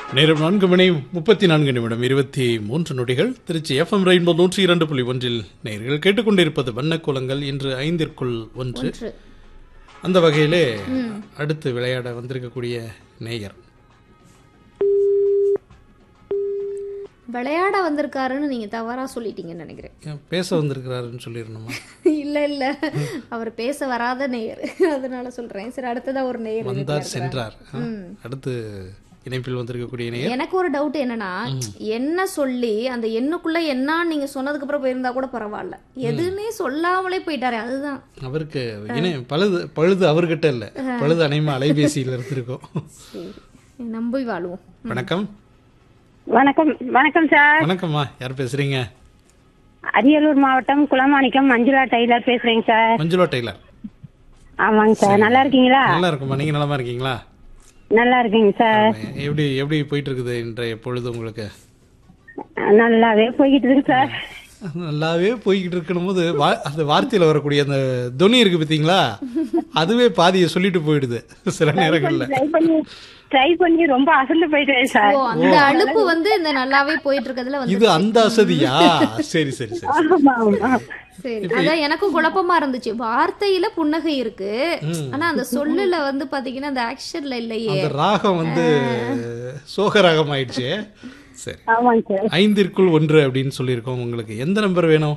நேரம் நான்கு மணி முப்பத்தி நான்கு நிமிடம் இருபத்தி மூன்று நொடிகள் திருச்சி எஃப்எம் ரெயின்போ நூற்றி இரண்டு புள்ளி ஒன்றில் நேர்கள் கேட்டுக்கொண்டிருப்பது வண்ணக்கோலங்கள் இன்று ஐந்திற்குள் ஒன்று ஒன்று அந்த வகையிலே அடுத்து விளையாட வந்திருக்கக்கூடிய நேயர் விளையாட வந்திருக்காருன்னு நீங்க தவறா சொல்லிட்டீங்கன்னு நினைக்கிறேன் ஏன் பேச வந்திருக்கிறாருன்னு சொல்லிடணுமா இல்ல இல்ல அவர் பேச வராத நேயர் அதனால சொல்றேன் சரி அடுத்ததா ஒரு நேயர் வந்தார் இருக்கிறார். சென்றார் ஆ, அடுத்து இணைப்பில் வந்திருக்கக்கூடிய நேயர் எனக்கு ஒரு டவுட் என்னன்னா என்ன சொல்லி அந்த எண்ணுக்குள்ள என்னன்னு நீங்க சொன்னதுக்கு அப்புறம் போயிருந்தா கூட பரவாயில்ல எதுன்னே சொல்லாமலே போயிட்டாரு அதுதான் அவருக்கு இணை பழுது பழுது அவர்கிட்ட இல்லை பழுது அனைமா அலைபேசியில் இருந்திருக்கோம் சரி நம்பி வாழுவோம் வணக்கம் வணக்கம் வணக்கம் சார் வணக்கம்மா யார் பேசுறீங்க அரியலூர் மாவட்டம் குளமாணிக்கம் மஞ்சுளா டெய்லர் பேசுறேங்க சார் மஞ்சுளா டெய்லர் ஆமாங்க சார் நல்லா இருக்கீங்களா நல்லா இருக்குமா நீங்க நலமா இருக்கீங்களா நல்லா இருக்கீங்க சார் எப்படி எப்படி போயிட்டு இருக்குது இன்றைய பொழுது உங்களுக்கு நல்லாவே போய்கிட்டு இருக்கு சார் நல்லாவே போய்கிட்டு இருக்கணும் போது வா- அந்த வார்த்தையில வரக்கூடிய அந்த துணி இருக்கு பார்த்தீங்களா அதுவே பாதியை சொல்லிட்டு போயிடுது சில நேரங்கள்ல ட்ரை பண்ணி ட்ரை பண்ணி ரொம்ப அசந்து போயிட்டேன் சார் ஓ அந்த அலுப்பு வந்து இந்த நல்லாவே போயிட்டு இருக்கிறதுல வந்து இது அந்த அசதியா சரி சரி சரி ஆமா ஆமா சரி அதான் எனக்கும் குழப்பமா இருந்துச்சு வார்த்தையில புன்னகை இருக்கு ஆனா அந்த சொல்லுல வந்து பாத்தீங்கன்னா அந்த ஆக்ஷன்ல இல்லையே அந்த ராகம் வந்து சோக ராகம் ஆயிடுச்சு சரி ஆமாங்க சார் ஐந்திற்குள் ஒன்று அப்படின்னு சொல்லியிருக்கோம் உங்களுக்கு எந்த நம்பர் வேணும்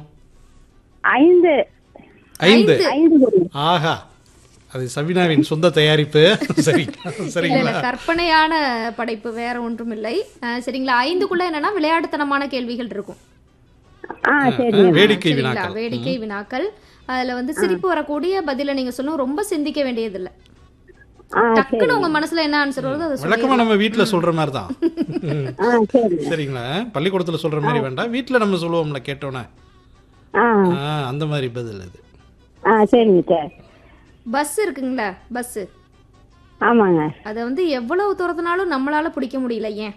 ஐந்து ஐந்து ஐந்து ஆஹா அது சபினாவின் சொந்த தயாரிப்பு சரி இல்ல சரிங்களா இல்ல கற்பனையான படைப்பு வேற ஒன்றும் இல்லை அஹ், சரிங்களா ஐந்துக்குள்ள என்னன்னா விளையாட்டுத்தனமான கேள்விகள் இருக்கும் ஆ சரி ஆ, வேடிக்கை சரிங்களா வினாக்கள் வேடிக்கை வினாக்கள் அதுல வந்து சிரிப்பு வரக்கூடிய பதில நீங்க சொன்னும் ரொம்ப சிந்திக்க வேண்டியது இல்ல ஆ டக்குன்னு உங்க மனசுல என்ன ஆன்சர் வருதோ அதை சொல்லி வழக்கமா நம்ம வீட்ல சொல்ற மாதிரி தான் ஆ சரி சரிங்களா பள்ளிக்கூடத்துல சொல்ற மாதிரி வேண்டாம் வீட்ல நம்ம சொல்லுவோம்ல கேட்டோன்னே ஆ ஆ, அந்த மாதிரி பதில் இது ஆ சரிங்க சார் பஸ் இருக்குங்களா பஸ் ஆமாங்க அதை வந்து எவ்வளவு தூரத்தினாலும் நம்மளால பிடிக்க முடியல ஏன்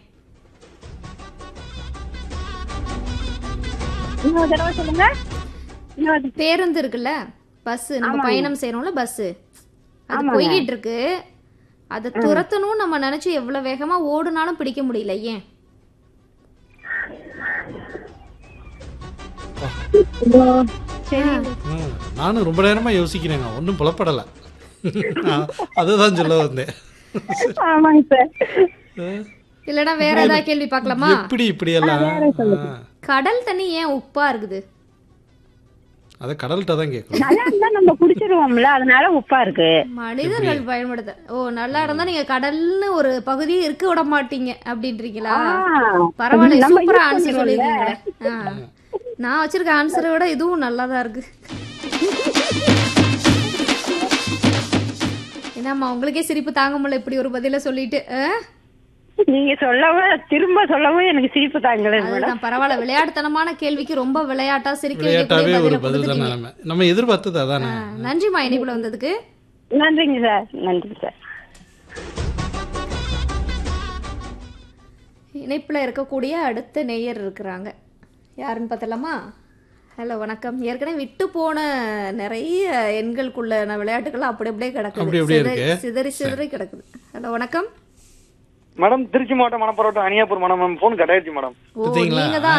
இன்னொரு தடவை சொல்லுங்க இன்னொரு பேருந்து இருக்குல்ல பஸ் நம்ம பயணம் செய்யறோம்ல பஸ் அது போய்கிட்டு இருக்கு அதை துரத்தணும் நம்ம நினைச்சு எவ்வளவு வேகமா ஓடுனாலும் பிடிக்க முடியல ஏன் சரி ஆ, நானும் ரொம்ப நேரமா யோசிக்கிறேங்க ஒன்றும் புலப்படல அதுதான் சொல்ல வந்தேன் ஆமாங்க சார் ஆ, இல்லனா வேற ஏதாவது கேள்வி பார்க்கலாமா எப்படி இப்படி எல்லாம் ஆ, கடல் தண்ணி ஏன் உப்பா இருக்குது அதை கடல்கிட்ட தான் கேட்கணும் நல்லா இருந்தா நம்ம குடிச்சிருவோம்ல அதனால உப்பா இருக்கு மனிதர்கள் பயன்படுத்த ஓ நல்லா இருந்தா நீங்க கடல்னு ஒரு பகுதியே இருக்க விட மாட்டீங்க அப்படின்றீங்களா ஆ. பரவாயில்ல நம்ம சூப்பரா use ஆன்சர் பண்ணிடுவோம்ல. சொல்லிருக்கீங்களே ஆ. நான் வச்சிருக்க ஆன்சரை விட இதுவும் நல்லாதான் இருக்கு என்னம்மா உங்களுக்கே சிரிப்பு தாங்க முடியல இப்படி ஒரு பதில சொல்லிட்டு ஆ? நீங்க சொல்லவும் திரும்ப சொல்லவும் எனக்கு சிரிப்பு தாங்களே மேடம் அதுதான் பரவாயில்ல விளையாட்டுத்தனமான கேள்விக்கு ரொம்ப விளையாட்டா சிரிக்க விளையாட்டாவே வைக்கக்கூடிய ஒரு பதில பதில் தான் கொடுத்துட்டீங்க. நிலைமை நம்ம எதிர்பார்த்தது அதானே ஆ, நன்றிம்மா இணைப்புல வந்ததுக்கு நன்றிங்க சார் நன்றி சார் இணைப்புல இருக்கக்கூடிய அடுத்த நேயர் இருக்கிறாங்க யாருன்னு பார்த்தலாமா ஹலோ வணக்கம் ஏற்கனவே விட்டு போன நிறைய எண்களுக்குள்ள நான் விளையாட்டுகள்லாம் அப்படி அப்படியே கிடக்குது அப்படி அப்படியே சிதறி- இருக்கு. சிதறி சிதறி கிடக்குது ஹலோ வணக்கம் மேடம் திருச்சி மாவட்டம் மணப்பரோட்டம் அணியாப்பூர் மேடம் ஃபோன் கட்டாயிருச்சு மேடம் ஓ பார்த்தீங்களா? நீங்க தான்